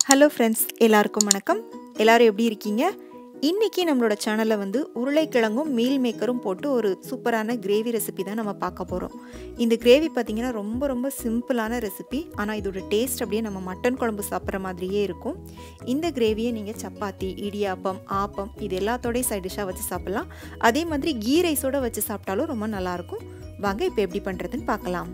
hello friends எல்லாருக்கும் வணக்கம் எல்லாரும் எப்படி இருக்கீங்க இன்றைக்கி நம்மளோட சேனலில் வந்து உருளைக்கிழங்கும் மீல் மேக்கரும் போட்டு ஒரு சூப்பரான கிரேவி ரெசிபி தான் நம்ம பார்க்க போகிறோம் இந்த கிரேவி பார்த்திங்கன்னா ரொம்ப ரொம்ப சிம்பிளான ரெசிபி ஆனால் இதோட டேஸ்ட் அப்படியே நம்ம மட்டன் குழம்பு சாப்பிட்ற மாதிரியே இருக்கும் இந்த கிரேவியை நீங்கள் சப்பாத்தி இடியாப்பம் ஆப்பம் இது எல்லாத்தோடையும் சைட் டிஷ்ஷாக வச்சு சாப்பிட்லாம் அதே மாதிரி கீ ரைஸோடு வச்சு சாப்பிட்டாலும் ரொம்ப நல்லாயிருக்கும் வாங்க இப்போ எப்படி பண்ணுறதுன்னு பார்க்கலாம்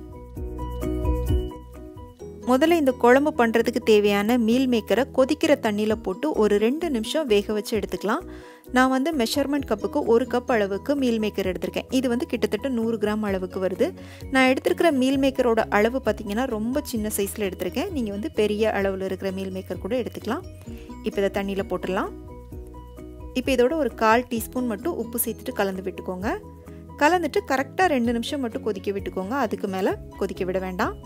முதல்ல இந்த குழம்பு பண்ணுறதுக்கு தேவையான மீல் மேக்கரை கொதிக்கிற தண்ணியில் போட்டு ஒரு ரெண்டு நிமிஷம் வேக வச்சு எடுத்துக்கலாம் நான் வந்து மெஷர்மெண்ட் கப்புக்கு ஒரு கப் அளவுக்கு மீல் மேக்கர் எடுத்திருக்கேன் இது வந்து கிட்டத்தட்ட நூறு கிராம் அளவுக்கு வருது நான் எடுத்திருக்கிற மீல் மேக்கரோட அளவு பார்த்திங்கன்னா ரொம்ப சின்ன சைஸில் எடுத்திருக்கேன் நீங்கள் வந்து பெரிய அளவில் இருக்கிற மீல் மேக்கர் கூட எடுத்துக்கலாம் இப்போ இதை தண்ணியில் போட்டுடலாம் இப்போ இதோட ஒரு கால் டீஸ்பூன் மட்டும் உப்பு சேர்த்துட்டு கலந்து விட்டுக்கோங்க கலந்துட்டு கரெக்டாக ரெண்டு நிமிஷம் மட்டும் கொதிக்க விட்டுக்கோங்க அதுக்கு மேலே கொதிக்க விட வேண்டாம்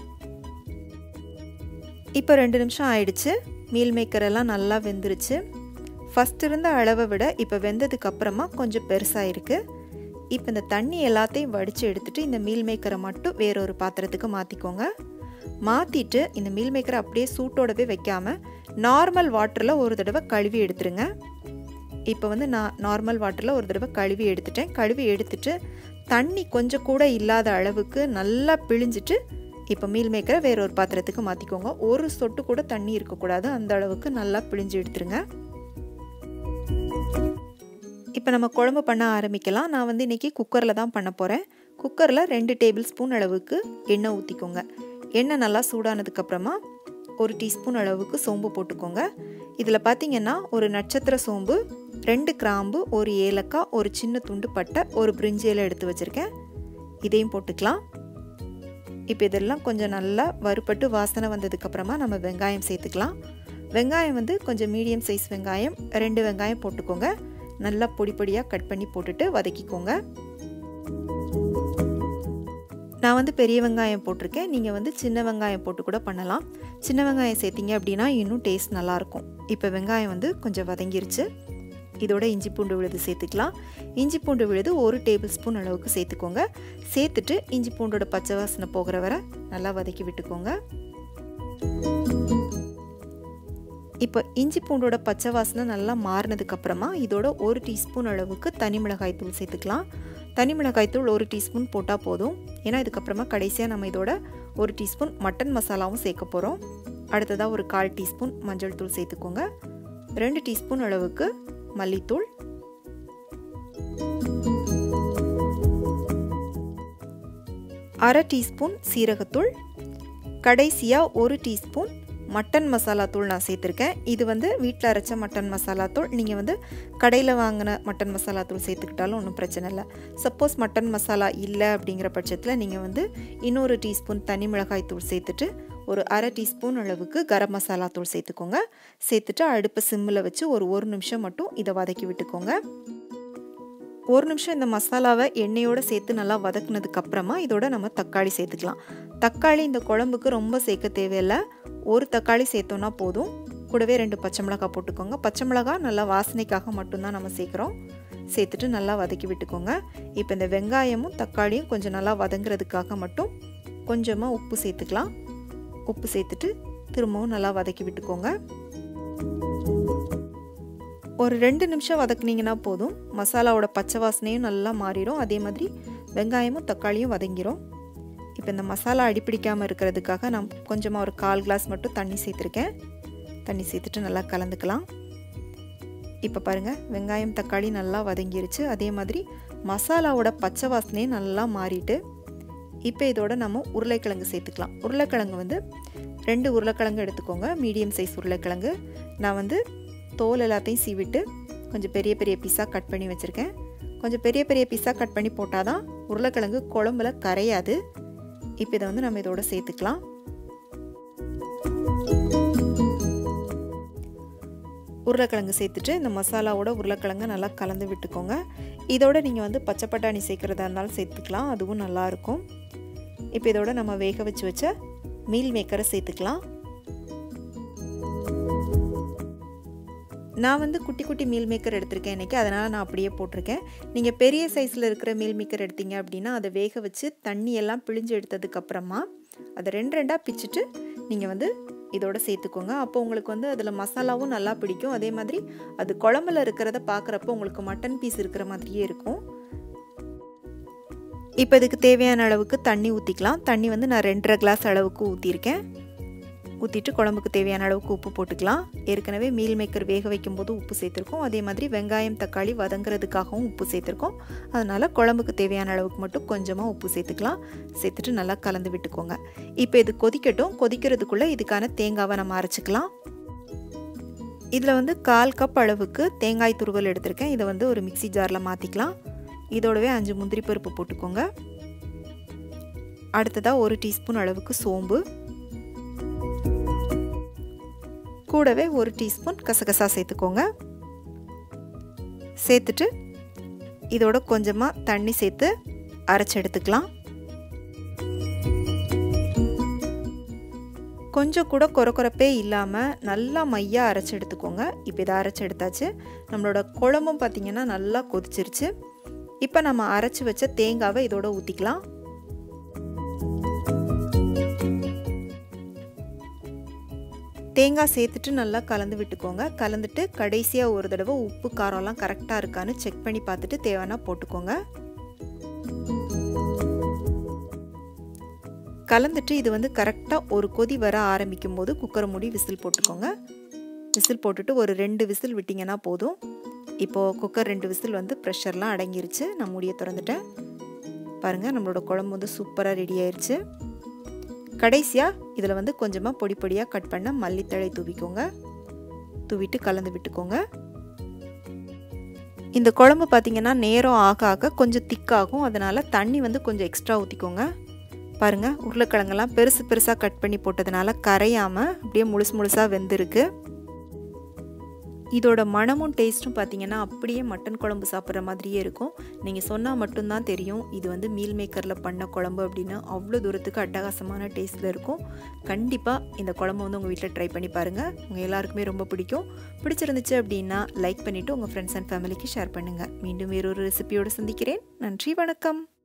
இப்போ ரெண்டு நிமிஷம் ஆயிடுச்சு மீல் மேக்கர் எல்லாம் நல்லா வெந்துருச்சு ஃபஸ்ட் இருந்த அளவை விட இப்போ வெந்ததுக்கு அப்புறமா கொஞ்சம் பெருசாக இருக்குது இப்போ இந்த தண்ணி எல்லாத்தையும் வடித்து எடுத்துகிட்டு இந்த மீல் மேக்கரை மட்டும் வேறொரு பாத்திரத்துக்கு மாற்றிக்கோங்க மாற்றிட்டு இந்த மீல் மேக்கரை அப்படியே சூட்டோடவே வைக்காமல் நார்மல் வாட்டரில் ஒரு தடவை கழுவி எடுத்துருங்க இப்போ வந்து நான் நார்மல் வாட்டரில் ஒரு தடவை கழுவி எடுத்துட்டேன் கழுவி எடுத்துட்டு தண்ணி கொஞ்சம் கூட இல்லாத அளவுக்கு நல்லா பிழிஞ்சிட்டு இப்போ மீல் மேக்கரை வேற ஒரு பாத்திரத்துக்கு மாற்றிக்கோங்க ஒரு சொட்டு கூட தண்ணி இருக்கக்கூடாது அந்த அளவுக்கு நல்லா பிழிஞ்சு எடுத்துருங்க இப்போ நம்ம குழம்பு பண்ண ஆரம்பிக்கலாம் நான் வந்து இன்றைக்கி குக்கரில் தான் பண்ண போகிறேன் குக்கரில் ரெண்டு டேபிள் ஸ்பூன் அளவுக்கு எண்ணெய் ஊற்றிக்கோங்க எண்ணெய் நல்லா சூடானதுக்கப்புறமா ஒரு டீஸ்பூன் அளவுக்கு சோம்பு போட்டுக்கோங்க இதில் பார்த்தீங்கன்னா ஒரு நட்சத்திர சோம்பு ரெண்டு கிராம்பு ஒரு ஏலக்காய் ஒரு சின்ன துண்டு பட்டை ஒரு பிரிஞ்சியில் எடுத்து வச்சுருக்கேன் இதையும் போட்டுக்கலாம் இப்போ இதெல்லாம் கொஞ்சம் நல்லா வறுப்பட்டு வாசனை வந்ததுக்கப்புறமா நம்ம வெங்காயம் சேர்த்துக்கலாம் வெங்காயம் வந்து கொஞ்சம் மீடியம் சைஸ் வெங்காயம் ரெண்டு வெங்காயம் போட்டுக்கோங்க நல்லா பொடி பொடியாக கட் பண்ணி போட்டுட்டு வதக்கிக்கோங்க நான் வந்து பெரிய வெங்காயம் போட்டிருக்கேன் நீங்கள் வந்து சின்ன வெங்காயம் போட்டு கூட பண்ணலாம் சின்ன வெங்காயம் சேர்த்திங்க அப்படின்னா இன்னும் டேஸ்ட் நல்லாயிருக்கும் இப்போ வெங்காயம் வந்து கொஞ்சம் வதங்கிருச்சு இதோட இஞ்சி பூண்டு விழுது சேர்த்துக்கலாம் இஞ்சி பூண்டு விழுது ஒரு டேபிள் ஸ்பூன் அளவுக்கு சேர்த்துக்கோங்க சேர்த்துட்டு இஞ்சி பூண்டோட பச்சை வாசனை போகிற வரை நல்லா வதக்கி விட்டுக்கோங்க இப்போ இஞ்சி பூண்டோட பச்சை வாசனை நல்லா மாறினதுக்கப்புறமா இதோட ஒரு டீஸ்பூன் அளவுக்கு தனி மிளகாய் தூள் சேர்த்துக்கலாம் தனி மிளகாய் தூள் ஒரு டீஸ்பூன் போட்டால் போதும் ஏன்னா இதுக்கப்புறமா கடைசியாக நம்ம இதோட ஒரு டீஸ்பூன் மட்டன் மசாலாவும் சேர்க்க போகிறோம் அடுத்ததாக ஒரு கால் டீஸ்பூன் மஞ்சள் தூள் சேர்த்துக்கோங்க ரெண்டு டீஸ்பூன் அளவுக்கு மல்லித்தூள் அரை டீஸ்பூன் சீரகத்தூள் கடைசியாக ஒரு டீஸ்பூன் மட்டன் மசாலா தூள் நான் சேர்த்துருக்கேன் இது வந்து வீட்டில் அரைச்ச மட்டன் மசாலா தூள் நீங்கள் வந்து கடையில் வாங்கின மட்டன் மசாலா தூள் சேர்த்துக்கிட்டாலும் ஒன்றும் பிரச்சனை இல்லை சப்போஸ் மட்டன் மசாலா இல்லை அப்படிங்கிற பட்சத்தில் நீங்கள் வந்து இன்னொரு டீஸ்பூன் தனி மிளகாய் தூள் சேர்த்துட்டு ஒரு அரை டீஸ்பூன் அளவுக்கு கரம் மசாலா தூள் சேர்த்துக்கோங்க சேர்த்துட்டு அடுப்பை சிம்மில் வச்சு ஒரு ஒரு நிமிஷம் மட்டும் இதை வதக்கி விட்டுக்கோங்க ஒரு நிமிஷம் இந்த மசாலாவை எண்ணெயோடு சேர்த்து நல்லா வதக்குனதுக்கப்புறமா இதோட நம்ம தக்காளி சேர்த்துக்கலாம் தக்காளி இந்த குழம்புக்கு ரொம்ப சேர்க்க தேவையில்லை ஒரு தக்காளி சேர்த்தோன்னா போதும் கூடவே ரெண்டு பச்சை மிளகாய் போட்டுக்கோங்க பச்சை மிளகாய் நல்லா வாசனைக்காக மட்டும்தான் நம்ம சேர்க்குறோம் சேர்த்துட்டு நல்லா வதக்கி விட்டுக்கோங்க இப்போ இந்த வெங்காயமும் தக்காளியும் கொஞ்சம் நல்லா வதங்குறதுக்காக மட்டும் கொஞ்சமாக உப்பு சேர்த்துக்கலாம் உப்பு சேர்த்துட்டு திரும்பவும் நல்லா வதக்கி விட்டுக்கோங்க ஒரு ரெண்டு நிமிஷம் வதக்குனீங்கன்னா போதும் மசாலாவோட பச்சை வாசனையும் நல்லா மாறிடும் அதே மாதிரி வெங்காயமும் தக்காளியும் வதங்கிடும் இப்போ இந்த மசாலா அடிப்பிடிக்காமல் இருக்கிறதுக்காக நான் கொஞ்சமாக ஒரு கால் கிளாஸ் மட்டும் தண்ணி சேர்த்துருக்கேன் தண்ணி சேர்த்துட்டு நல்லா கலந்துக்கலாம் இப்போ பாருங்கள் வெங்காயம் தக்காளி நல்லா வதங்கிருச்சு அதே மாதிரி மசாலாவோட பச்சை வாசனையும் நல்லா மாறிட்டு இப்போ இதோட நம்ம உருளைக்கிழங்கு சேர்த்துக்கலாம் உருளைக்கிழங்கு வந்து ரெண்டு உருளைக்கிழங்கு எடுத்துக்கோங்க மீடியம் சைஸ் உருளைக்கிழங்கு நான் வந்து தோல் எல்லாத்தையும் சீவிட்டு கொஞ்சம் பெரிய பெரிய பீஸாக கட் பண்ணி வச்சுருக்கேன் கொஞ்சம் பெரிய பெரிய பீஸாக கட் பண்ணி போட்டால் தான் உருளைக்கிழங்கு குழம்புல கரையாது இப்போ இதை வந்து நம்ம இதோட சேர்த்துக்கலாம் உருளைக்கிழங்கு சேர்த்துட்டு இந்த மசாலாவோட உருளைக்கிழங்கு நல்லா கலந்து விட்டுக்கோங்க இதோட நீங்கள் வந்து பச்சை பட்டாணி சேர்க்குறதா இருந்தாலும் சேர்த்துக்கலாம் அதுவும் நல்லாயிருக்கும் இப்போ இதோட நம்ம வேக வச்சு வச்ச மீல் மேக்கரை சேர்த்துக்கலாம் நான் வந்து குட்டி குட்டி மீல் மேக்கர் எடுத்திருக்கேன் இன்றைக்கி அதனால் நான் அப்படியே போட்டிருக்கேன் நீங்கள் பெரிய சைஸில் இருக்கிற மீல் மேக்கர் எடுத்தீங்க அப்படின்னா அதை வேக வச்சு தண்ணி எல்லாம் பிழிஞ்சு எடுத்ததுக்கப்புறமா அதை ரெண்டு ரெண்டாக பிச்சுட்டு நீங்கள் வந்து இதோட சேர்த்துக்கோங்க அப்போ உங்களுக்கு வந்து அதில் மசாலாவும் நல்லா பிடிக்கும் அதே மாதிரி அது குழம்புல இருக்கிறத பார்க்குறப்போ உங்களுக்கு மட்டன் பீஸ் இருக்கிற மாதிரியே இருக்கும் இப்போ இதுக்கு தேவையான அளவுக்கு தண்ணி ஊற்றிக்கலாம் தண்ணி வந்து நான் ரெண்டரை கிளாஸ் அளவுக்கு ஊற்றிருக்கேன் ஊற்றிட்டு குழம்புக்கு தேவையான அளவுக்கு உப்பு போட்டுக்கலாம் ஏற்கனவே மீல் மேக்கர் வேக வைக்கும்போது உப்பு சேர்த்துருக்கோம் அதே மாதிரி வெங்காயம் தக்காளி வதங்குறதுக்காகவும் உப்பு சேர்த்துருக்கோம் அதனால் குழம்புக்கு தேவையான அளவுக்கு மட்டும் கொஞ்சமாக உப்பு சேர்த்துக்கலாம் சேர்த்துட்டு நல்லா கலந்து விட்டுக்கோங்க இப்போ இது கொதிக்கட்டும் கொதிக்கிறதுக்குள்ளே இதுக்கான தேங்காவை நம்ம அரைச்சிக்கலாம் இதில் வந்து கால் கப் அளவுக்கு தேங்காய் துருவல் எடுத்திருக்கேன் இதை வந்து ஒரு மிக்சி ஜாரில் மாற்றிக்கலாம் இதோடவே அஞ்சு முந்திரி பருப்பு போட்டுக்கோங்க அடுத்ததாக ஒரு டீஸ்பூன் அளவுக்கு சோம்பு கூடவே ஒரு டீஸ்பூன் கசகசா சேர்த்துக்கோங்க சேர்த்துட்டு இதோட கொஞ்சமாக தண்ணி சேர்த்து அரைச்சி எடுத்துக்கலாம் கொஞ்சம் கூட குறக்குறப்பே இல்லாமல் நல்லா மையாக அரைச்சி எடுத்துக்கோங்க இப்போ இதை அரைச்சி எடுத்தாச்சு நம்மளோட குழம்பும் பார்த்திங்கன்னா நல்லா கொதிச்சிருச்சு இப்போ நம்ம அரைச்சி வச்ச தேங்காவை இதோட ஊற்றிக்கலாம் தேங்காய் சேர்த்துட்டு நல்லா கலந்து விட்டுக்கோங்க கலந்துட்டு கடைசியாக ஒரு தடவை உப்பு காரம்லாம் கரெக்டாக இருக்கான்னு செக் பண்ணி பார்த்துட்டு தேவைன்னா போட்டுக்கோங்க கலந்துட்டு இது வந்து கரெக்டாக ஒரு கொதி வர ஆரம்பிக்கும் போது குக்கரை மூடி விசில் போட்டுக்கோங்க விசில் போட்டுட்டு ஒரு ரெண்டு விசில் விட்டிங்கன்னா போதும் இப்போது குக்கர் ரெண்டு விசில் வந்து ப்ரெஷர்லாம் அடங்கிருச்சு நான் மூடியை திறந்துட்டேன் பாருங்கள் நம்மளோட குழம்பு வந்து சூப்பராக ரெடி ஆயிடுச்சு கடைசியாக இதில் வந்து கொஞ்சமாக பொடி பொடியாக கட் பண்ண மல்லித்தழை தூவிக்கோங்க தூவிட்டு கலந்து விட்டுக்கோங்க இந்த குழம்பு பார்த்திங்கன்னா நேரம் ஆக ஆக கொஞ்சம் திக்காகும் அதனால் தண்ணி வந்து கொஞ்சம் எக்ஸ்ட்ரா ஊற்றிக்கோங்க பாருங்கள் உருளைக்கிழங்கெல்லாம் பெருசு பெருசாக கட் பண்ணி போட்டதுனால கரையாமல் அப்படியே முழுசு முழுசாக வெந்திருக்கு இதோட மனமும் டேஸ்ட்டும் பார்த்தீங்கன்னா அப்படியே மட்டன் குழம்பு சாப்பிட்ற மாதிரியே இருக்கும் நீங்கள் சொன்னால் மட்டும்தான் தெரியும் இது வந்து மீல் மேக்கரில் பண்ண குழம்பு அப்படின்னு அவ்வளோ தூரத்துக்கு அட்டகாசமான டேஸ்ட்டில் இருக்கும் கண்டிப்பாக இந்த குழம்பு வந்து உங்கள் வீட்டில் ட்ரை பண்ணி பாருங்கள் உங்கள் எல்லாருக்குமே ரொம்ப பிடிக்கும் பிடிச்சிருந்துச்சு அப்படின்னா லைக் பண்ணிவிட்டு உங்கள் ஃப்ரெண்ட்ஸ் அண்ட் ஃபேமிலிக்கு ஷேர் பண்ணுங்கள் மீண்டும் வேறொரு ரெசிபியோடு சந்திக்கிறேன் நன்றி வணக்கம்